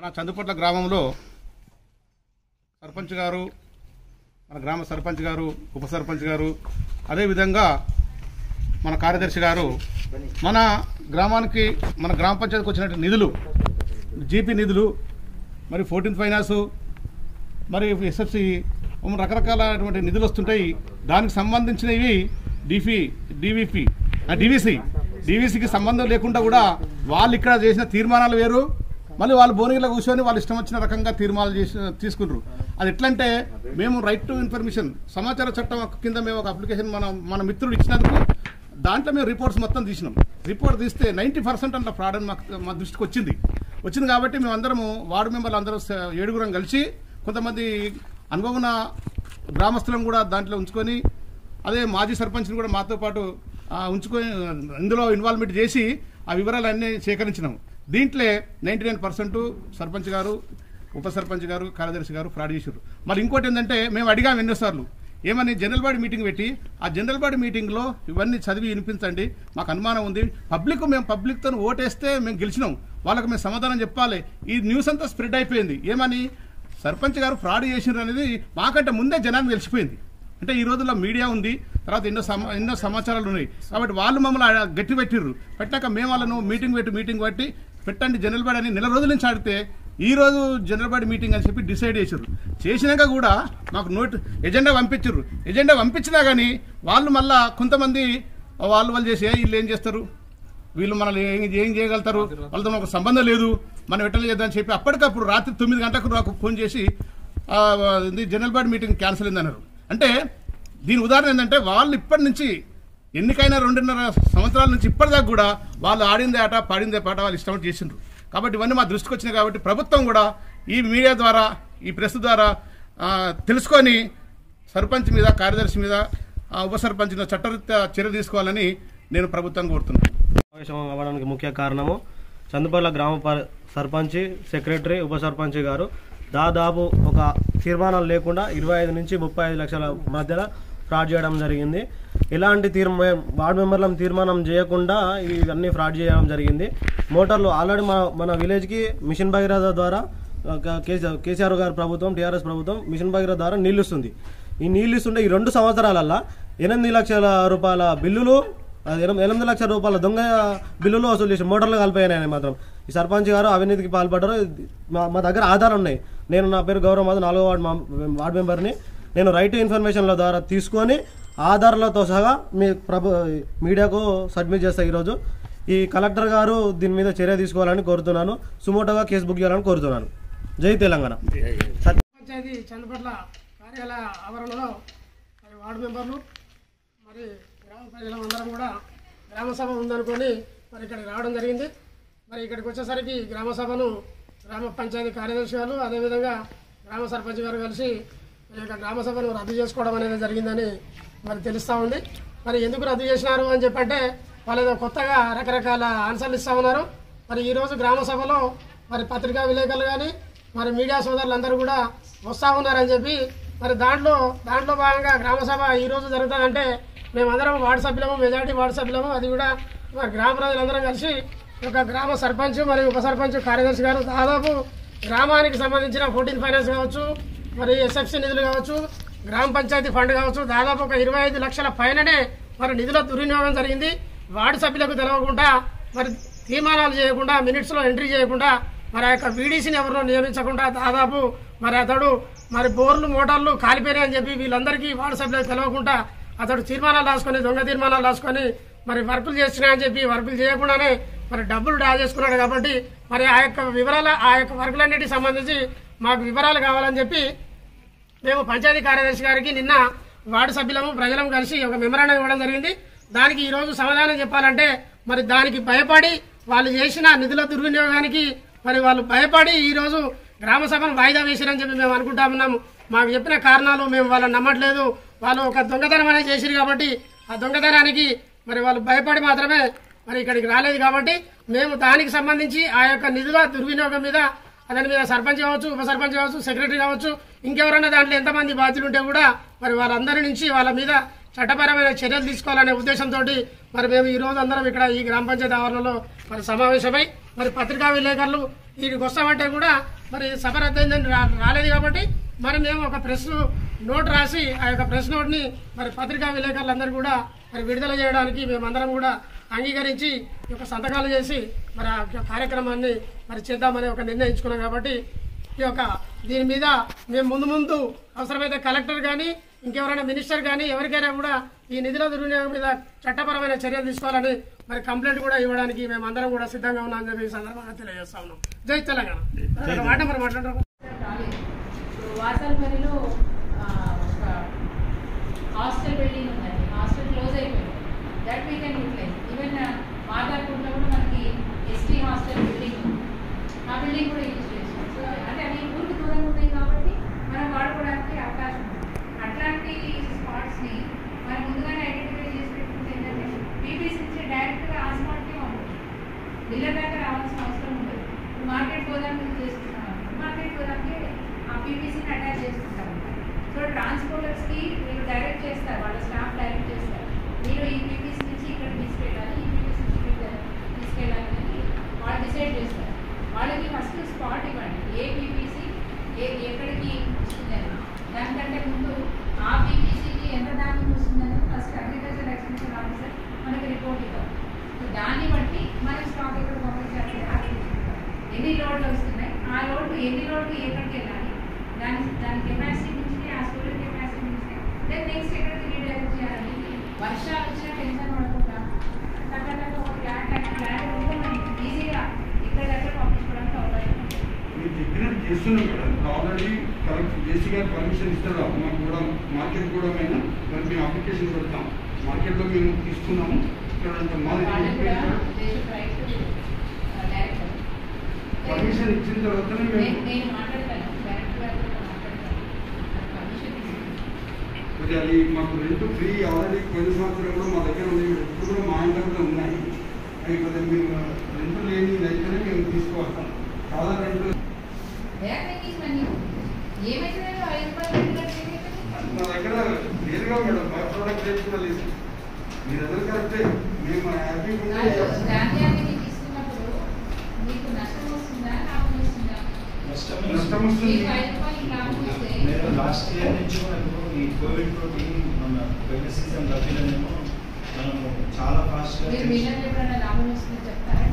మన చందుపట్ల గ్రామంలో సర్పంచ్ గారు మన గ్రామ సర్పంచ్ గారు ఉప సర్పంచ్ గారు అదేవిధంగా మన కార్యదర్శి గారు మన గ్రామానికి మన గ్రామ పంచాయతీకి వచ్చినట్టు నిధులు జీపీ నిధులు మరి ఫోర్టీన్త్ ఫైనాన్సు మరి ఎస్ఎఫ్సి రకరకాలటువంటి నిధులు వస్తుంటాయి దానికి సంబంధించినవి డిఫి డివిపి డివిసి డివిసికి సంబంధం లేకుండా కూడా వాళ్ళు ఇక్కడ చేసిన తీర్మానాలు వేరు మళ్ళీ వాళ్ళు బోనీలో కూర్చొని వాళ్ళు ఇష్టం వచ్చిన రకంగా తీర్మానాలు చేసి తీసుకుంటారు అది ఎట్లంటే మేము రైట్ టు ఇన్ఫర్మేషన్ సమాచార చట్టం కింద మేము ఒక అప్లికేషన్ మన మన మిత్రుడు ఇచ్చినందుకు దాంట్లో మేము రిపోర్ట్స్ మొత్తం తీసినాం రిపోర్ట్ తీస్తే నైంటీ పర్సెంట్ అంత ఫ్రాడ్ అని మాకు మా దృష్టికి వచ్చింది వచ్చింది కాబట్టి మేము అందరము వార్డు మెంబర్లు అందరూ స- ఏడుగురం కలిసి కొంతమంది అనుభవం గ్రామస్తులను కూడా దాంట్లో ఉంచుకొని అదే మాజీ సర్పంచ్ని కూడా మాతో పాటు ఆ, ఉంచుకొని ఇందులో ఇన్వాల్వ్మెంట్ చేసి ఆ వివరాలన్నీ సేకరించినాం దీంట్లో నైంటీ నైన్ పర్సెంట్ సర్పంచ్ గారు ఉప సర్పంచ్ గారు కార్యదర్శి గారు ఫ్రాడ్ చేశారు మరి ఇంకోటి ఏంటంటే మేము అడిగాం ఎన్నోసార్లు ఏమని జనరల్ బాడీ మీటింగ్ పెట్టి ఆ జనరల్ బాడీ మీటింగ్లో ఇవన్నీ చదివి వినిపించండి మాకు అనుమానం ఉంది పబ్లిక్ మేము పబ్లిక్తో ఓటేస్తే మేము గెలిచినాం వాళ్ళకి మేము సమాధానం చెప్పాలి ఈ న్యూస్ అంతా స్ప్రెడ్ అయిపోయింది ఏమని సర్పంచ్ గారు ఫ్రాడ్ చేసినారు అనేది మాకంటే ముందే జనానికి తెలిసిపోయింది అంటే ఈ రోజుల్లో మీడియా ఉంది తర్వాత ఎన్నో సమా ఎన్నో సమాచారాలు ఉన్నాయి కాబట్టి వాళ్ళు మమ్మల్ని ఆ గట్టి పెట్టిర్రు పెట్టాక మేము వాళ్ళను మీటింగ్ పెట్టి మీటింగ్ పెట్టి పెట్టండి జనరల్ బాడీ అని నెల రోజుల నుంచి అడిగితే ఈ రోజు జనరల్ బాడీ మీటింగ్ అని చెప్పి డిసైడ్ చేశారు చేసినాక కూడా మాకు నోట్ ఎజెండా పంపించారు ఎజెండా పంపించినా కానీ వాళ్ళు మళ్ళా కొంతమంది వాళ్ళు వాళ్ళు చేసి "ఏ, వీళ్ళు ఏం చేస్తారు వీళ్ళు మనల్ని ఏం ఏం చేయగలుగుతారు వాళ్ళతో మాకు సంబంధం లేదు మనం ఎట్లా చేద్దామని చెప్పి అప్పటికప్పుడు రాత్రి తొమ్మిది గంటలకు నాకు ఫోన్ చేసి ఆ, ఇది జనరల్ బాడీ మీటింగ్ క్యాన్సిల్ అయిందన్నారు అంటే దీని ఉదాహరణ ఏంటంటే వాళ్ళు ఇప్పటి నుంచి ఎన్నికైనా రెండున్నర సంవత్సరాల నుంచి ఇప్పటిదాకా కూడా వాళ్ళు ఆడిందే ఆట పాడిందే పాట వాళ్ళు ఇష్టం చేసిండ్రు కాబట్టి ఇవన్నీ మా దృష్టికి వచ్చినాయి కాబట్టి ప్రభుత్వం కూడా ఈ మీడియా ద్వారా ఈ ప్రెస్ ద్వారా ఆ, తెలుసుకొని సర్పంచ్ మీద కార్యదర్శి మీద ఆ, ఉప సర్పంచ్ మీద చట్టరీత్యా చర్య తీసుకోవాలని నేను ప్రభుత్వాన్ని కోరుతున్నాను సమావేశం అవ్వడానికి ముఖ్య కారణము చందుపర్ల గ్రామ ప- సర్పంచ్ సెక్రటరీ ఉప సర్పంచ్ గారు దాదాపు ఒక తీర్మానాలు లేకుండా ఇరవై ఐదు నుంచి ముప్పై ఐదు లక్షల మధ్యలో ఫ్రాడ్ చేయడం జరిగింది ఇలాంటి తీర్మా వార్డు మెంబర్లను తీర్మానం చేయకుండా ఇవన్నీ ఫ్రాడ్ చేయడం జరిగింది మోటార్లు ఆల్రెడీ మన మన విలేజ్కి మిషన్ భగీరథ ద్వారా ఒక కేసీఆర్ కేసీఆర్ గారి ప్రభుత్వం టీఆర్ఎస్ ప్రభుత్వం మిషన్ భగీరథ ద్వారా నీళ్ళు ఇస్తుంది ఈ నీళ్ళు ఇస్తుంటే ఈ రెండు సంవత్సరాలల్లా ఎనిమిది లక్షల రూపాయల బిల్లులు అది ఎనిమిది ఎనిమిది లక్షల రూపాయల దొంగ బిల్లులు వసూలు చేసి మోటార్లు కలిపాయని మాత్రం ఈ సర్పంచ్ గారు అవినీతికి పాల్పడ్డారు మా మా దగ్గర ఆధారం ఉన్నాయి నేను నా పేరు గౌరవ మాధవ్ నాలుగో వార్డు మా- వార్డు మెంబర్ని నేను రైట్ ఇన్ఫర్మేషన్ల ద్వారా తీసుకొని ఆధారాలతో సహా మీ ప్రభు మీడియాకు సబ్మిట్ చేస్తా ఈరోజు ఈ కలెక్టర్ గారు దీని మీద చర్య తీసుకోవాలని కోరుతున్నాను సుమోటోగా కేసు బుక్ చేయాలని కోరుతున్నాను జై తెలంగాణ పంచాయతీ చందుపట్ల కార్యాలయ ఆవరణలో మరి వార్డు మెంబర్లు మరి గ్రామ ప్రజలందరం కూడా గ్రామ సభ ఉందనుకొని మరి ఇక్కడికి రావడం జరిగింది మరి ఇక్కడికి వచ్చేసరికి గ్రామ సభను గ్రామ పంచాయతీ కార్యదర్శి గారు అదేవిధంగా గ్రామ సర్పంచ్ గారు కలిసి ఈ యొక్క గ్రామ సభను రద్దు చేసుకోవడం అనేది జరిగిందని మరి తెలుస్తూ ఉంది మరి ఎందుకు రద్దు చేసినారు అని చెప్పంటే వాళ్ళు ఏదో కొత్తగా రకరకాల ఆన్సర్లు ఇస్తూ ఉన్నారు మరి ఈరోజు గ్రామ సభలో మరి పత్రికా విలేకరులు కానీ మరి మీడియా సోదరులందరూ కూడా వస్తూ ఉన్నారని చెప్పి మరి దాంట్లో దాంట్లో భాగంగా గ్రామ సభ ఈ రోజు జరుగుతుందంటే మేమందరం వార్డు సభ్యులము మెజార్టీ వార్డు సభ్యులము అది కూడా మరి గ్రామ ప్రజలందరం కలిసి ఒక గ్రామ సర్పంచ్ మరియు ఉప సర్పంచ్ కార్యదర్శి గారు దాదాపు గ్రామానికి సంబంధించిన ఫోర్టీన్ ఫైనాన్స్ కావచ్చు మరి ఎస్ఎఫ్సి నిధులు కావచ్చు గ్రామ పంచాయతీ ఫండ్ కావచ్చు దాదాపు ఒక ఇరవై ఐదు లక్షల పైననే మరి నిధుల దుర్వినియోగం జరిగింది వార్డు సభ్యులకు తెలవకుండా మరి తీర్మానాలు చేయకుండా మినిట్స్లో ఎంట్రీ చేయకుండా మరి ఆ యొక్క వీడీసీని ఎవరినో నియమించకుండా దాదాపు మరి అతడు మరి బోర్లు మోటార్లు కాలిపోయినాయి అని చెప్పి వీళ్ళందరికీ వార్డు సభ్యులకు తెలవకుండా అతడు తీర్మానాలు రాసుకొని దొంగ తీర్మానాలు రాసుకొని మరి వర్కులు చేస్తున్నాయని చెప్పి వర్కులు చేయకుండానే మరి డబ్బులు డ్రా చేసుకున్నాడు కాబట్టి మరి ఆ యొక్క వివరాల ఆ యొక్క వర్కులన్నిటికి సంబంధించి మాకు వివరాలు కావాలని చెప్పి మేము పంచాయతీ కార్యదర్శి గారికి నిన్న వార్డు సభ్యులము ప్రజలము కలిసి ఒక మెమరాండం ఇవ్వడం జరిగింది దానికి ఈ రోజు సమాధానం చెప్పాలంటే మరి దానికి భయపడి వాళ్ళు చేసిన నిధుల దుర్వినియోగానికి మరి వాళ్ళు భయపడి ఈ రోజు గ్రామ సభను వాయిదా వేసిరని చెప్పి మేము అనుకుంటా ఉన్నాము మాకు చెప్పిన కారణాలు మేము వాళ్ళని నమ్మట్లేదు వాళ్ళు ఒక దొంగతనం అనేది చేసిరు కాబట్టి ఆ దొంగతనానికి మరి వాళ్ళు భయపడి మాత్రమే మరి ఇక్కడికి రాలేదు కాబట్టి మేము దానికి సంబంధించి ఆ యొక్క నిధుల దుర్వినియోగం మీద అతని మీద సర్పంచ్ కావచ్చు ఉప సర్పంచ్ కావచ్చు సెక్రటరీ కావచ్చు ఇంకెవరైనా దాంట్లో ఎంతమంది బాధ్యులు ఉంటే కూడా మరి వాళ్ళందరి నుంచి వాళ్ళ మీద చట్టపరమైన చర్యలు తీసుకోవాలనే ఉద్దేశంతో మరి మేము ఈ రోజు అందరం ఇక్కడ ఈ గ్రామ పంచాయతీ ఆవరణలో మరి సమావేశమై మరి పత్రికా విలేకరులు వీటికి వస్తామంటే కూడా మరి సభ రద్దయిందని రా రాలేదు కాబట్టి మరి మేము ఒక ప్రెస్ నోట్ రాసి ఆ యొక్క ప్రెస్ నోట్ని మరి పత్రికా విలేకరులందరూ కూడా మరి విడుదల చేయడానికి మేమందరం కూడా అంగీకరించి ఈ యొక్క సంతకాలు చేసి మరి ఆ యొక్క కార్యక్రమాన్ని మరి చేద్దామని ఒక నిర్ణయించుకున్నాం కాబట్టి ఈ యొక్క దీని మీద మేము ముందు ముందు అవసరమైతే కలెక్టర్ కానీ ఇంకెవరైనా మినిస్టర్ కానీ ఎవరికైనా కూడా ఈ నిధుల దుర్వినియోగం మీద చట్టపరమైన చర్యలు తీసుకోవాలని మరి కంప్లైంట్ కూడా ఇవ్వడానికి మేము అందరం కూడా సిద్ధంగా ఉన్నామని చెప్పి ఈ సందర్భంగా తెలియజేస్తా ఉన్నాం జై తెలంగాణ మాట మరి మాట్లాడరు రాలేదు ఇప్పుడు వాసల్పల్లిలో ఆ, ఒక హాస్టల్ బిల్డింగ్ ఉందండి హాస్టల్ క్లోజ్ అయిపోయింది that we can utilize even మాదాపూర్లో కూడా మనకి ఎస్టీ హాస్టల్ బిల్డింగ్ ఉంది ఆ బిల్డింగ్ కూడా యూజ్ చేసుకోవచ్చు సో అంటే అవి ఊరికి దూరంగా ఉన్నాయి కాబట్టి మనం వాడుకోవడానికి అవకాశం ఉంది అట్లాంటి స్పాట్స్ని మనం ముందుగానే ఐడెంటిఫై చేసి పెట్టుకుంటే ఏంటంటే పీపీసీ నుంచి డైరెక్ట్గా ఆ స్పాట్కే పంపచ్చు ఇళ్ళ దాకా రావాల్సిన అవసరం ఉండదు ఇప్పుడు మార్కెట్ గోదాం మేము చేసుకుంటాం మార్కెట్ గోదాంకి ఆ పీపీసీని అటాచ్ చేసుకుంటాం సో ట్రాన్స్పోర్టర్స్కి మీరు డైరెక్ట్ చేస్తారు వాళ్ళ స్టాఫ్ డైరెక్ట్ చేస్తారు మీరు ఈ పీపీసీ నుంచి ఇక్కడ తీసుకెళ్ళాలి ఈ పీపీసీ నుంచి ఇక్కడ తీసుకెళ్ళాలి అని వాళ్ళు డిసైడ్ చేస్తారు వాళ్ళకి ఫస్ట్ స్పాట్ ఇవ్వండి ఏ పీపీసీ ఏ ఎక్కడికి వస్తుందని దానికంటే ముందు ఆ పీపీసీకి ఎంత దాని వస్తుందని ఫస్ట్ అగ్రికల్చర్ ఎక్స్టెన్షన్ ఆఫీసర్ మనకి రిపోర్ట్ ఇవ్వాలి సో దాన్ని బట్టి మనం స్టాక్ ఎక్కడ పంపించాలి ఆలోచించుకుంటాం ఎన్ని లోడ్లు వస్తున్నాయి ఆ లోడ్లు ఎన్ని లోడ్లు ఎక్కడికి వెళ్ళాలి దాని దాని కెపాసిటీ నుంచి ఆ స్టోరేజ్ కెపాసిటీ నుంచి దెన్ నెక్స్ట్ ఎక్కడికి రీడైరెక్ట్ చేయాలి వర్షాలు వచ్చినా టెన్షన్ పడకుండా టక్కన ఒక ప్లాంట్ ప్లాంట్ ఉంటే మనం ఈజీగా ఇక్కడ దగ్గర పంపించుకోవడానికి అవకాశం ఉంటుంది మీరు చెప్పినట్టు చేస్తున్నాం మేడం ఆల్రెడీ కలెక్ట్ జేసీ గారు పర్మిషన్ ఇస్తారు మాకు కూడా మార్కెట్ కూడా మేము మరి మేము అప్లికేషన్ పెడతాం మార్కెట్లో మేము తీసుకున్నాము ఇక్కడ అంత మాది వాళ్ళు కూడా దేశ రైట్ డైరెక్టర్ పర్మిషన్ ఇచ్చిన తర్వాతనే నేను మేము నేను మాట్లాడతాను డైరెక్టర్ గారితో మాట్లాడతాను పర్మిషన్ తీసుకుంటాను మరి అది మాకు రెంట్ ఫ్రీ ఆల్రెడీ పోయిన సంవత్సరం కూడా మా దగ్గర ఉంది ఇప్పుడు కూడా మా ఇంట్లో కూడా ఉన్నాయి అవి కొద్దిగా మేము రెంట్ లేని అయితేనే మేము తీసుకోవాలి చాలా రెంట్ బ్యాక్ మనీ ఏమైతే ఐదు రూపాయలు రెండు గంటలు ఏమైతుంది? మా దగ్గర నేరుగా మేడం బై ప్రోడక్ట్ రేట్ కూడా లేదు మీ దగ్గర కరెక్టే మేము హ్యాపీగా దాంట్లో ఉంటే ధాన్యాన్ని తీసుకున్నప్పుడు మీకు నష్టం వస్తుందా లాభం వస్తుందా నష్టం వస్తుంది మీకు ఐదు రూపాయలు లాభం వస్తే నేను లాస్ట్ ఇయర్ నుంచి మనకు ఈ కోవిడ్ తోటి మన పోయిన సీజన్ రబీలోనేమో మనము చాలా ఫాస్ట్గా మీరు మిల్లర్ ఎప్పుడైనా లాభం వస్తుందో చెప్తారా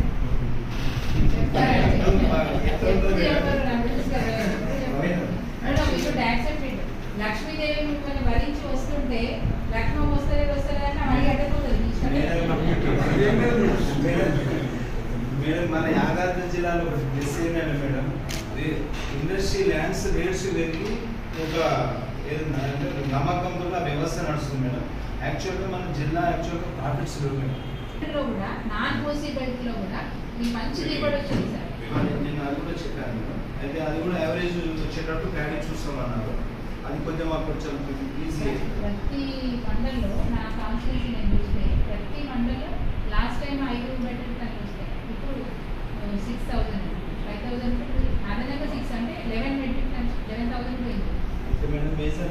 చెప్తారా ఎప్పుడు చెప్పారు నాకు తెలుసు కదా ఎప్పుడు చెప్పారు No, no, we should accept it. Lakshmidevi మిమ్మల్ని వరించి వస్తుంటే లక్ష్మం వస్తలే వస్తలే అని మళ్ళీ అడ్డపోతుంది మేడం మన యాదాద్రి జిల్లాలో ఒక ప్లస్ ఏంటంటే మేడం ఇండస్ట్రీ ల్యాండ్స్ రేట్స్ పెరిగి ఒక ఏదన్నా అంటే నమ్మకంతో ఆ వ్యవస్థ నడుస్తుంది మేడం యాక్చువల్గా మన జిల్లా యాక్చువల్గా ప్రాఫిట్స్ లేవు మేడం లో కూడా నాన్ ఓసీ బెల్ట్ లో కూడా మీ మంచి దిగుబడి వచ్చింది సార్ అది నేను అది కూడా చెప్పాను మేడం అయితే అది కూడా యావరేజ్ వచ్చేటట్టు ప్యాడీ చూస్తామన్నారు అది కొంచెం మాకు కొంచెం ఈజీ ప్రతి మండల్లో నా కాన్స్టిట్యూన్సీ నేను చూస్తే ప్రతి మండల్లో లాస్ట్ టైం ఐదు మెట్రిక్ టన్నులు వస్తాయి ఇప్పుడు సిక్స్ థౌజండ్ ఫైవ్ థౌజండ్ అదనంగా సిక్స్ అంటే eleven metric tons eleven thousand పోయింది మేడం మేజర్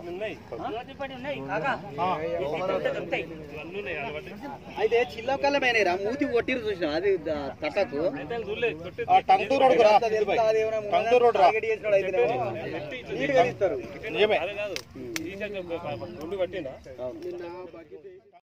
అయితే చిల్లకల్లమేనేరా మూతి కొట్టిరు చూసిన అది ద- తట్టకు టంగుటూరు రోడ్డుకు రా, తెలుస్తా, అది ఏమైనా టంగుటూరు రోడ్డు రా. టార్గెట్ చేసినోడు అయితేనేమో నీట్గా తీస్తారు నిజమే అవును.